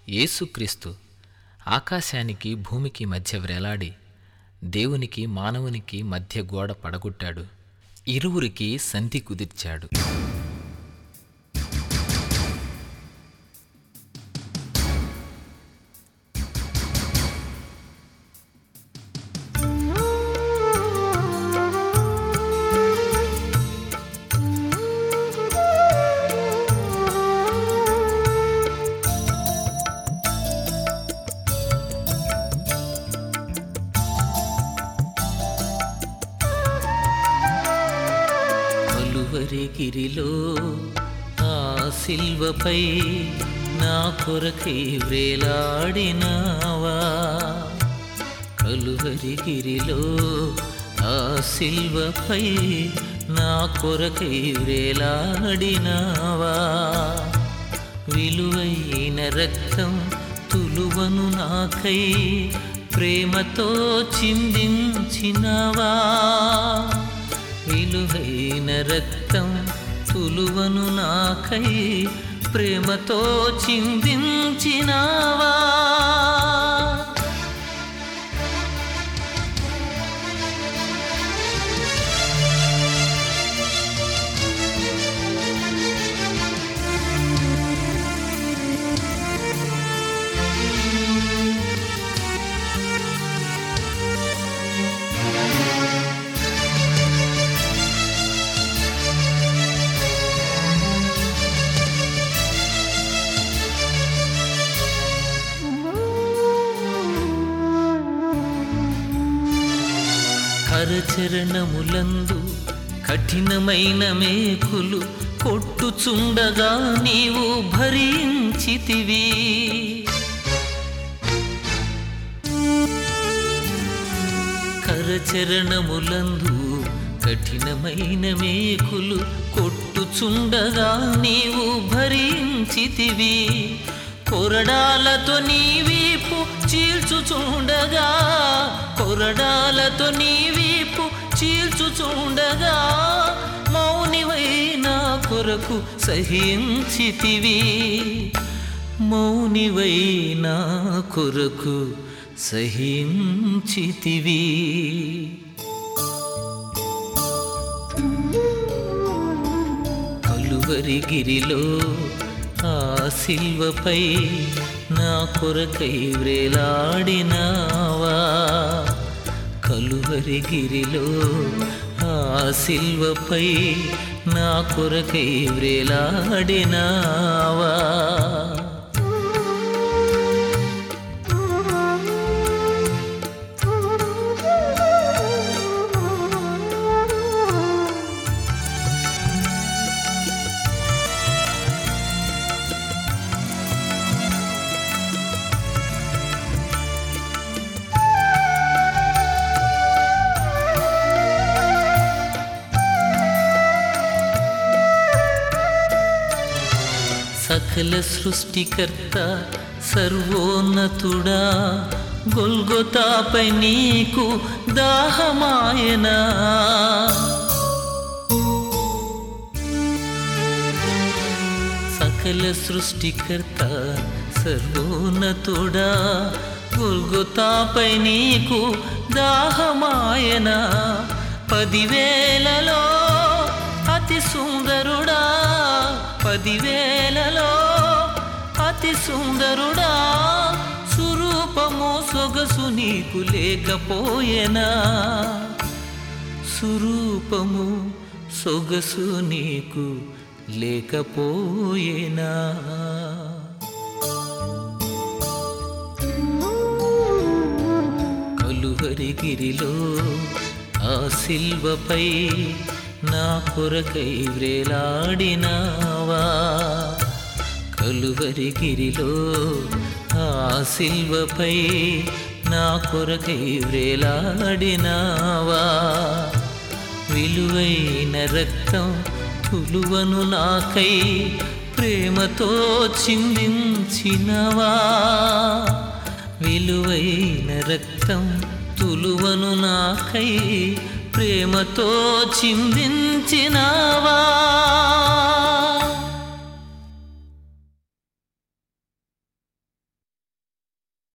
యేసుక్రీస్తు ఆకాశానికి భూమికి మధ్య వ్రేలాడి దేవునికి మానవునికి మధ్య గోడ పడగొట్టాడు ఇరువురికి సంధి కుదిర్చాడు కలువరిగిరిలో ఆ సిల్వపై నా కొరకై వ్రేలాడినావా కలువరిగిరిలో ఆ సిల్వపై నా కొరకై వ్రేలాడినావా విలువైన రక్తం తులువను నాకై ప్రేమతో చిందించినవా విలువైన రక్తం తులువను నాకై ప్రేమతో చిందించినావా కరచరణములందు కఠినమైన మేకులు కొట్టుచుండగా నీవు భరించితివి కరచరణములందు కఠినమైన మేకులు కొట్టుచుండగా నీవు భరించితివి కొరడాలతో నీ వీపు చీల్చుచుండగా కొరడాలతో నీ వీపు చీల్చుచుండగా మౌనివై నా కొరకు సహించితివి మౌనివై నా కొరకు సహించితివి కలువరిగిరిలో ఆ సిల్వపై నా కొరకై వ్రేలాడినావా కలువరిగిరిలో ఆ సిల్వపై నా కొరకై వ్రేలాడినావా సకల సృష్టికర్త సర్వోన్నతుడా గొల్గొతాపై నీకు దాహమాయనా సకల సృష్టికర్త సర్వోన్నతుడా గొల్గొతాపై నీకు దాహమాయనా పదివేలలో అతి సుందరుడా పదివేలలో అతి సుందరుడా సురూపము సొగసు నీకు లేకపోయేనా సురూపము సొగసు నీకు లేకపోయేనా కలువరిగిరిలో ఆ సిల్వపై నా కొరకై వ్రేలాడినావా కలువరిగిరిలో ఆ సిల్వపై నా కొరకై వ్రేలాడినావా విలువైన రక్తం తులువను నాకై ప్రేమతో చిందించినవా విలువైన రక్తం తులువను నాకై ప్రేమతో చిందించినావా